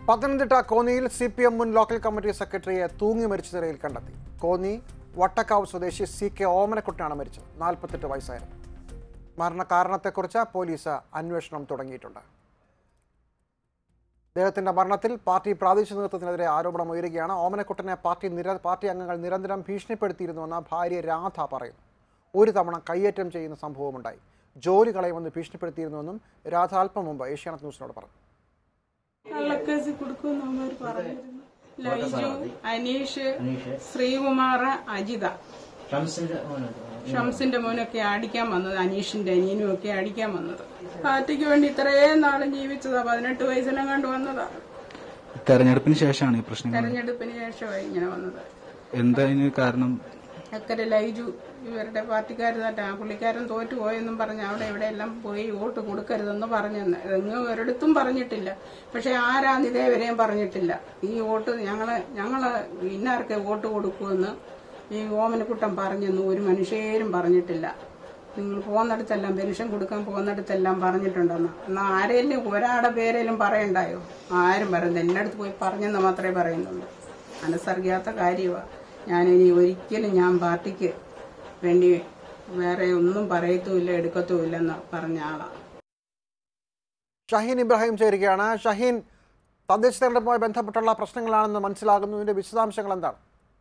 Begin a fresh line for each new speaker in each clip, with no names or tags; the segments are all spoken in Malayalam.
പത്തനംതിട്ട കോന്നിയിൽ സി പി എം മുൻ ലോക്കൽ കമ്മിറ്റി സെക്രട്ടറിയെ തൂങ്ങി മരിച്ച നിലയിൽ കണ്ടെത്തി കോന്നി വട്ടക്കാവ് സ്വദേശി സി കെ ഓമനക്കുട്ടനാണ് മരിച്ചത് നാൽപ്പത്തെട്ട് വയസ്സായിരുന്നു മരണകാരണത്തെക്കുറിച്ച് പോലീസ് അന്വേഷണം തുടങ്ങിയിട്ടുണ്ട് അദ്ദേഹത്തിന്റെ മരണത്തിൽ പാർട്ടി പ്രാദേശിക നേതൃത്വത്തിനെതിരെ ആരോപണം ഉയരുകയാണ് ഓമനക്കുട്ടനെ പാർട്ടി നിര പാർട്ടി അംഗങ്ങൾ നിരന്തരം ഭീഷണിപ്പെടുത്തിയിരുന്നുവെന്ന് ഭാര്യ രാധ പറയുന്നു ഒരു തവണ കയ്യേറ്റം ചെയ്യുന്ന സംഭവമുണ്ടായി ജോലി കളയുമെന്ന് ഭീഷണിപ്പെടുത്തിയിരുന്നുവെന്നും രാധ അല്പം മുമ്പ് ഏഷ്യാനെറ്റ് ന്യൂസിനോട് പറഞ്ഞു
കള്ളക്കേസ് കൊടുക്കുമെന്ന് അവന്മാർ പറഞ്ഞിരുന്നു ലൈജു അനീഷ് ശ്രീകുമാർ അജിത
ഷംസിന്റെ മോനുണ്ട്
ഷംസിന്റെ മോനൊക്കെ അടിക്കാൻ വന്നത് അനീഷിന്റെ അനിയനും ഒക്കെ അടിക്കാൻ വന്നത് പാർട്ടിക്ക് വേണ്ടി ഇത്രയും നാളും ജീവിച്ചതാ പതിനെട്ട് വയസ്സിലും കണ്ടു വന്നതാ
തെരഞ്ഞെടുപ്പിന് ശേഷമാണ് ഈ പ്രശ്നങ്ങൾ
തെരഞ്ഞെടുപ്പിന് ശേഷമായി ഇങ്ങനെ വന്നത്
എന്താ ഇതിന് കാരണം
അക്കരെ ലൈജു ഇവരുടെ പാർട്ടിക്കാർ തന്നെ ആ പുള്ളിക്കാരൻ തോറ്റുപോയെന്നും പറഞ്ഞ് അവിടെ ഇവിടെ എല്ലാം പോയി വോട്ട് കൊടുക്കരുതെന്ന് പറഞ്ഞെന്ന് എങ്ങും ഒരിടത്തും പറഞ്ഞിട്ടില്ല പക്ഷെ ആരാന്ന് ഇതേവരെയും പറഞ്ഞിട്ടില്ല ഈ വോട്ട് ഞങ്ങള് ഞങ്ങള് ഇന്നാർക്ക് വോട്ട് കൊടുക്കുമെന്ന് ഈ ഓമനക്കുട്ടൻ പറഞ്ഞെന്ന് ഒരു മനുഷ്യരും പറഞ്ഞിട്ടില്ല നിങ്ങൾ പോകുന്നിടത്തെല്ലാം പെൻഷൻ കൊടുക്കാൻ പോകുന്നിടത്തെല്ലാം പറഞ്ഞിട്ടുണ്ടെന്ന് എന്നാ ആരെങ്കിലും ഒരാളുടെ പേരെങ്കിലും പറയണ്ടായോ ആരും പറയുന്നത് എല്ലായിടത്ത് പോയി പറഞ്ഞെന്ന് മാത്രമേ പറയുന്നുള്ളൂ മനസ്സറിയാത്ത കാര്യമാണ് ഞാനിനി ഒരിക്കലും ഞാൻ പാർട്ടിക്ക് വേണ്ടി വേറെ ഒന്നും പറയത്തുമില്ല എടുക്കത്തുമില്ലെന്ന് പറഞ്ഞ ആളാണ്
ഷഹീൻ ഇബ്രാഹിം ചേരുകയാണ് ഷഹീൻ തദ്ദേശ തെരഞ്ഞെടുപ്പുമായി ബന്ധപ്പെട്ടുള്ള പ്രശ്നങ്ങളാണെന്ന് മനസ്സിലാകുന്നു ഇതിന്റെ വിശദാംശങ്ങൾ എന്താണ്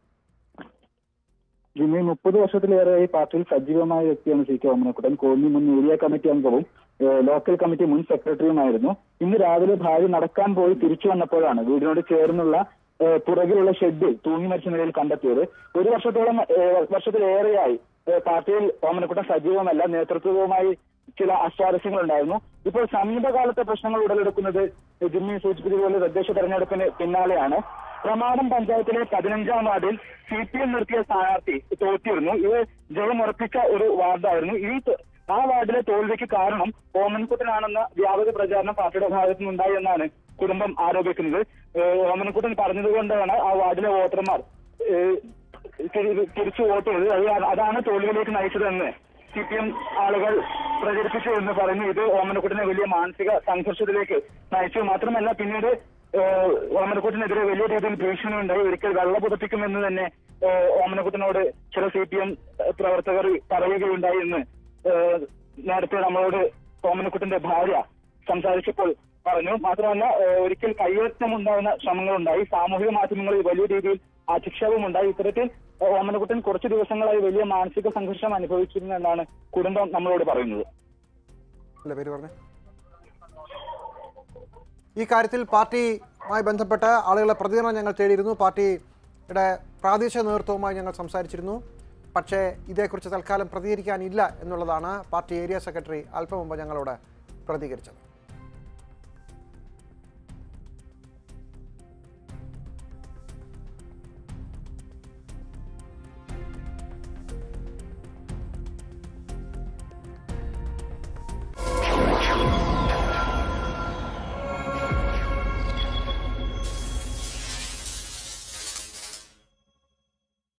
ജിമ്മി മുപ്പത് വർഷത്തിലേറെയായി പാർട്ടിയിൽ സജീവമായ വ്യക്തിയാണ് സി കെ ഓമനക്കുട്ടൻ കോന്നി മുൻ ഏരിയ കമ്മിറ്റി അംഗവും ഏഹ്, ലോക്കൽ കമ്മിറ്റി മുൻ സെക്രട്ടറിയുമായിരുന്നു ഇന്ന് രാവിലെ ഭാര്യ നടക്കാൻ പോയി തിരിച്ചു വന്നപ്പോഴാണ് വീടിനോട് ചേർന്നുള്ള ഏഹ്, പുറകിലുള്ള ഷെഡിൽ തൂങ്ങി മരിച്ച നിലയിൽ കണ്ടെത്തിയത് ഒരു വർഷത്തോളം ഏഹ്, വർഷത്തിലേറെയായി ഏഹ്, പാർട്ടിയിൽ ഓമനക്കുട്ടൻ സജീവമല്ല നേതൃത്വവുമായി ചില അസ്വാരസ്യങ്ങൾ ഉണ്ടായിരുന്നു ഇപ്പോൾ സമീപകാലത്തെ പ്രശ്നങ്ങൾ ഉടലെടുക്കുന്നത് ജിമ്മി സൂചിപ്പിച്ചതുപോലെ തദ്ദേശ തെരഞ്ഞെടുപ്പിന് പിന്നാലെയാണ് പ്രമാടം പഞ്ചായത്തിലെ പതിനഞ്ചാം വാർഡിൽ സി പി എം നിർത്തിയ സ്ഥാനാർത്ഥി തോറ്റിരുന്നു ഇത് ജയം ഉറപ്പിച്ച ഒരു വാർഡായിരുന്നു ഈ ത- ആ വാർഡിലെ തോൽവിക്ക് കാരണം ഓമൻകുട്ടനാണെന്ന വ്യാപക പ്രചാരണം പാർട്ടിയുടെ ഭാഗത്തു നിന്നുണ്ടായി എന്നാണ് കുടുംബം ആരോപിക്കുന്നത് ഏഹ് ഓമനക്കുട്ടൻ പറഞ്ഞതുകൊണ്ടാണ് ആ വാർഡിലെ വോട്ടർമാർ ഏഹ് തിരി- തിരിച്ചു വോട്ട് ചെയ്തത് അത് അതാണ് തോൽവിയിലേക്ക് നയിച്ചതെന്ന് സി പി എം ആളുകൾ പ്രചരിപ്പിച്ചു എന്ന് പറഞ്ഞു ഇത് ഓമനക്കുട്ടനെ വലിയ മാനസിക സംഘർഷത്തിലേക്ക് നയിച്ചു മാത്രമല്ല പിന്നീട് ഏഹ്, ഓമനക്കുട്ടനെതിരെ വലിയ രീതിയിൽ ഭീഷണി ഉണ്ടായി ഒരിക്കൽ വെള്ള പുതപ്പിക്കുമെന്ന് തന്നെ ഏഹ്, ഓമനക്കുട്ടനോട് ചില സി പി എം പ്രവർത്തകർ പറയുകയുണ്ടായി എന്ന് ഏഹ്, നേരത്തെ നമ്മളോട് ഓമനക്കുട്ടന്റെ ഭാര്യ സംസാരിച്ചപ്പോൾ പറഞ്ഞു മാത്രമല്ല ഏഹ്, ഒരിക്കൽ കയ്യേറ്റം ഉണ്ടാകുന്ന ശ്രമങ്ങളുണ്ടായി സാമൂഹിക മാധ്യമങ്ങളിൽ വലിയ രീതിയിൽ അധിക്ഷേപമുണ്ടായി ഇത്തരത്തിൽ ഏഹ്, ഓമനക്കുട്ടൻ കുറച്ചു ദിവസങ്ങളായി വലിയ മാനസിക സംഘർഷം അനുഭവിച്ചിരുന്നു എന്നാണ് കുടുംബം നമ്മളോട് പറയുന്നത്
അല്ല പേര് പറഞ്ഞേ ഈ കാര്യത്തിൽ പാർട്ടിയുമായി ബന്ധപ്പെട്ട് ആളുകളെ പ്രതികരണം ഞങ്ങൾ തേടിയിരുന്നു പാർട്ടിയുടെ പ്രാദേശിക നേതൃത്വവുമായി ഞങ്ങൾ സംസാരിച്ചിരുന്നു പക്ഷേ ഇതേക്കുറിച്ച് തൽക്കാലം പ്രതികരിക്കാനില്ല എന്നുള്ളതാണ് പാർട്ടി ഏരിയ സെക്രട്ടറി അല്പം മുമ്പ് ഞങ്ങളോട് പ്രതികരിച്ചത്